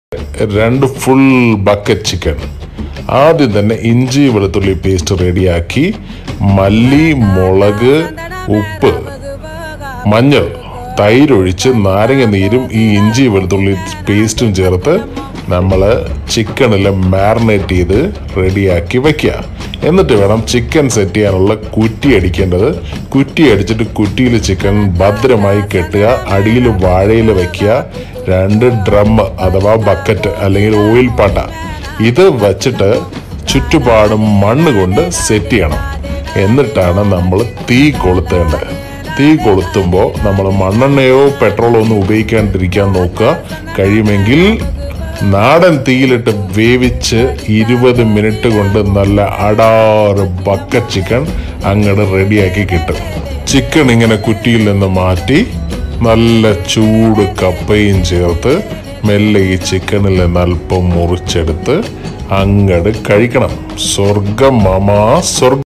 രണ്ട് full bucket chicken ആദ്യം തന്നെ ഇഞ്ചി വെളുത്തുള്ളി പേസ്റ്റ് റെഡിയാക്കി മല്ലി മുളക് ഉപ്പ് മഞ്ഞൾ തൈരൊഴിച്ച് നാരങ്ങ നീരും ഈ ഇഞ്ചി വെളുത്തുള്ളി പേസ്റ്റും ചേർത്ത് നമ്മൾ ചിക്കനിൽ മാറിനേറ്റ് ചെയ്ത് റെഡിയാക്കി വെക്കുക എന്നിട്ട് വേണം ചിക്കൻ സെറ്റ് ചെയ്യാനുള്ള കുറ്റി അടിക്കേണ്ടത് കുറ്റി അടിച്ചിട്ട് കുറ്റിയിൽ ചിക്കൻ ഭദ്രമായി കെട്ടുക അടിയിൽ വാഴയിൽ വെക്കുക രണ്ട് ഡ്രം അഥവാ ബക്കറ്റ് അല്ലെങ്കിൽ ഓയിൽ പാട്ട ഇത് വച്ചിട്ട് ചുറ്റുപാടും മണ്ണ് കൊണ്ട് സെറ്റ് ചെയ്യണം എന്നിട്ടാണ് നമ്മൾ തീ കൊളുത്തേണ്ടത് തീ കൊളുത്തുമ്പോൾ നമ്മൾ മണ്ണെണ്ണയോ പെട്രോളോ ഒന്നും ഉപയോഗിക്കാണ്ടിരിക്കാൻ നോക്കുക കഴിയുമെങ്കിൽ നാടൻ തീയിലിട്ട് വേവിച്ച് ഇരുപത് മിനിറ്റ് കൊണ്ട് നല്ല അടാറ് ബക്കറ്റ് ചിക്കൻ അങ്ങോട്ട് റെഡിയാക്കി കിട്ടും ചിക്കൻ ഇങ്ങനെ കുറ്റിയിൽ നിന്ന് മാറ്റി നല്ല ചൂട് കപ്പയും ചേർത്ത് മെല്ലെ ഈ ചിക്കനിൽ നിന്ന് അല്പം മുറിച്ചെടുത്ത് അങ്ങട് കഴിക്കണം സ്വർഗം മാമാ സ്വർഗം